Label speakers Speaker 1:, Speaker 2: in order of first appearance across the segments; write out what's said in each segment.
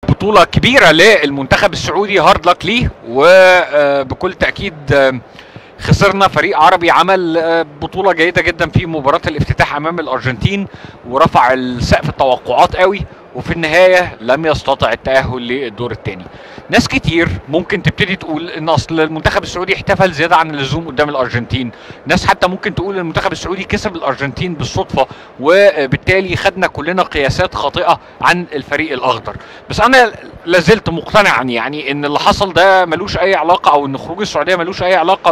Speaker 1: بطولة كبيرة للمنتخب السعودي هارد لك ليه وبكل تأكيد آه، خسرنا فريق عربي عمل آه، بطولة جيدة جدا في مباراة الافتتاح أمام الأرجنتين ورفع السقف التوقعات قوي وفي النهاية لم يستطع التأهل للدور الثاني ناس كتير ممكن تبتدي تقول ان اصل المنتخب السعودي احتفل زيادة عن اللزوم قدام الأرجنتين ناس حتى ممكن تقول ان المنتخب السعودي كسب الأرجنتين بالصدفة وبالتالي خدنا كلنا قياسات خاطئة عن الفريق الأخضر بس أنا لازلت مقتنعا يعني ان اللي حصل ده ملوش اي علاقه او ان خروج السعوديه ملوش اي علاقه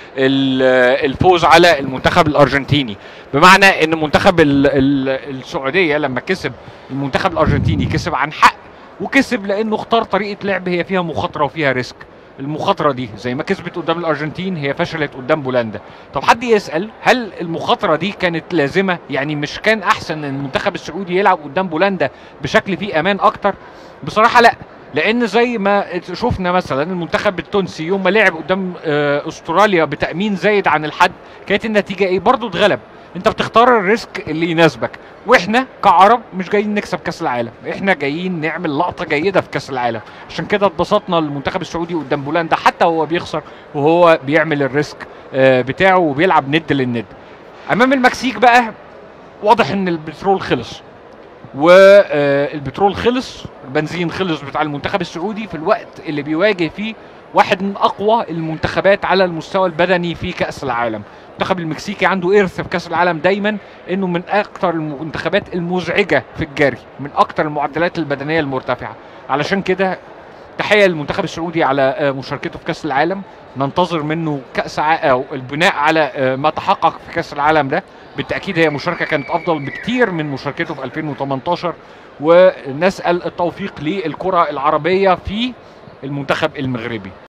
Speaker 1: بالفوز على المنتخب الارجنتيني بمعنى ان منتخب ال- ال- السعوديه لما كسب المنتخب الارجنتيني كسب عن حق وكسب لانه اختار طريقه لعب هي فيها مخاطره وفيها ريسك المخاطره دي زي ما كسبت قدام الارجنتين هي فشلت قدام بولندا طب حد يسال هل المخاطره دي كانت لازمه يعني مش كان احسن ان المنتخب السعودي يلعب قدام بولندا بشكل فيه امان اكتر بصراحه لا لان زي ما شفنا مثلا المنتخب التونسي يوم ما لعب قدام آه، استراليا بتامين زايد عن الحد كانت النتيجه ايه برضه اتغلب انت بتختار الريسك اللي يناسبك واحنا كعرب مش جايين نكسب كاس العالم احنا جايين نعمل لقطه جيده في كاس العالم عشان كده اتبسطنا المنتخب السعودي قدام بولندا حتى وهو بيخسر وهو بيعمل الريسك آه، بتاعه وبيلعب ند للند امام المكسيك بقى واضح ان البترول خلص والبترول خلص البنزين خلص بتاع المنتخب السعودي في الوقت اللي بيواجه فيه واحد من اقوى المنتخبات على المستوى البدني في كاس العالم المنتخب المكسيكي عنده ارث في كاس العالم دايما انه من اكثر المنتخبات المزعجه في الجري من اكثر المعدلات البدنيه المرتفعه علشان كده تحيه للمنتخب السعودي على آه، مشاركته في كاس العالم ننتظر منه كاس ع... او البناء على آه، ما تحقق في كاس العالم ده بالتاكيد هي مشاركه كانت افضل بكتير من مشاركته في 2018 ونسال التوفيق للكره العربيه في المنتخب المغربي